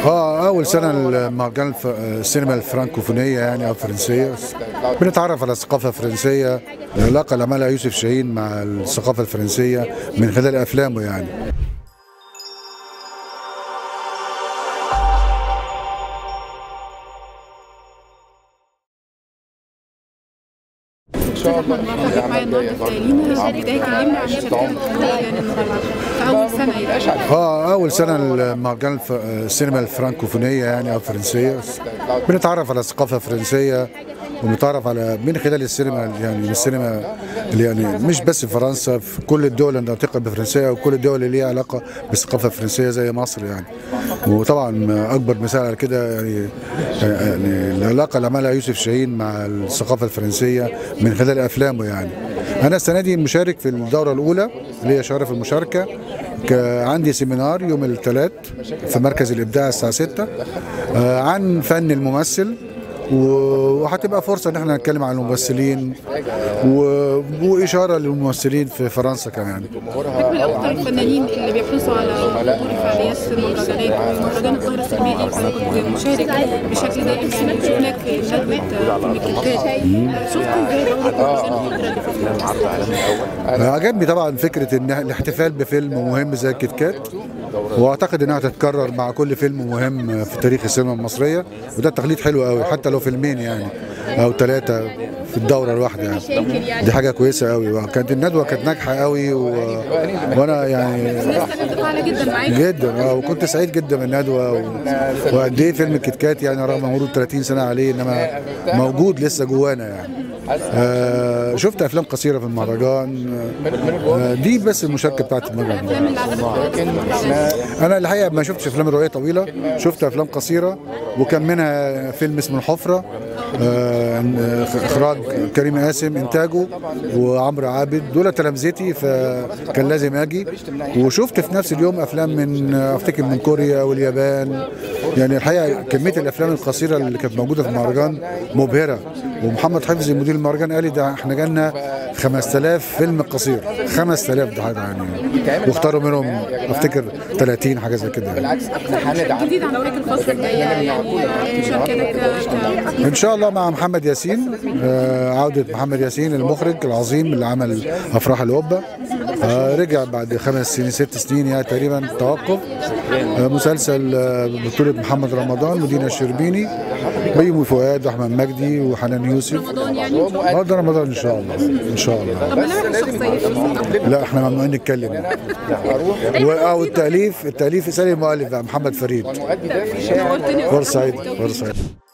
اه اول سنه المهرجان الف... السينما الفرنكوفونيه يعني او الفرنسيه بنتعرف على الثقافه الفرنسيه العلاقه اللي عملها يوسف شاهين مع الثقافه الفرنسيه من خلال افلامه يعني ان شاء الله مرحبا معايا النهارده في لينا بدايه كلمنا عن شركات يعني النهارده في اول سنه يعني اه اول سنه المهرجان الف... السينما الفرنكوفونيه يعني او الفرنسيه بنتعرف على الثقافه الفرنسيه ونتعرف على من خلال السينما يعني السينما اللي يعني مش بس في فرنسا في كل الدول الناطقه بالفرنسيه وكل الدول اللي ليها علاقه بالثقافه الفرنسيه زي مصر يعني وطبعا اكبر مثال على كده يعني, يعني العلاقه اللي عملها يوسف شاهين مع الثقافه الفرنسيه من خلال افلامه يعني انا السنه دي مشارك في الدوره الاولى اللي هي شرف المشاركه عندي سيمينار يوم الثلاث في مركز الابداع الساعه 6 عن فن الممثل وهتبقى فرصه ان احنا نتكلم عن الممثلين و... واشاره للممثلين في فرنسا كمان بالنسبه لاكثر الفنانين اللي بيحرصوا على حضور فعاليات المهرجانات ومهرجان القاهره السينمائي انا كنت مشارك بشكل دائم يعني شفناك في ندوه ميكروتات شفتوا ازاي عجبني طبعا فكره ان الاحتفال بفيلم مهم زي الكيت كات واعتقد انها تتكرر مع كل فيلم مهم في تاريخ السينما المصريه وده تقليد حلو قوي حتى لو فيلمين يعني او ثلاثه في الدوره الواحده يعني دي حاجه كويسه قوي كانت الندوه كانت ناجحه قوي و... وانا يعني جدا معاك جدا اه وكنت سعيد جدا بالندوه و... وقد ايه فيلم الكيت كات يعني رغم مرور 30 سنه عليه انما موجود لسه جوانا يعني آه شفت افلام قصيره في المهرجان آه دي بس المشاركه بتاعت المهرجان انا الحقيقه ما شفتش افلام روايه طويله شفت افلام قصيره وكان منها فيلم اسمه الحفره آه اخراج كريم قاسم انتاجه وعمرو عابد دول تلامذتي فكان لازم اجي وشفت في نفس اليوم افلام من افتكر من كوريا واليابان يعني الحقيقه كميه الافلام القصيره اللي كانت موجوده في المهرجان مبهره ومحمد حفظي مدير المهرجان قال لي ده احنا جالنا 5000 فيلم قصير 5000 ده حاجه يعني واختاروا منهم افتكر 30 حاجه زي كده يعني. جديد عن فكره الفتره الجايه يعني مشاركتك ان شاء الله مع محمد ياسين آه عوده محمد ياسين المخرج العظيم اللي عمل افراح القبه آه رجع بعد خمس سنين ست سنين يعني تقريبا توقف آه مسلسل آه بطوله محمد رمضان ودينا الشربيني بيومي فؤاد واحمد مجدي وحنان يوسف رمضان يعني اه ده رمضان ان شاء الله ان شاء الله طب ملامح الشخصيه لا احنا ممنوعين نتكلم اه والتاليف التاليف اسالي المؤلف بقى محمد فريد نورتني فرصه سعيده فرصه سعيده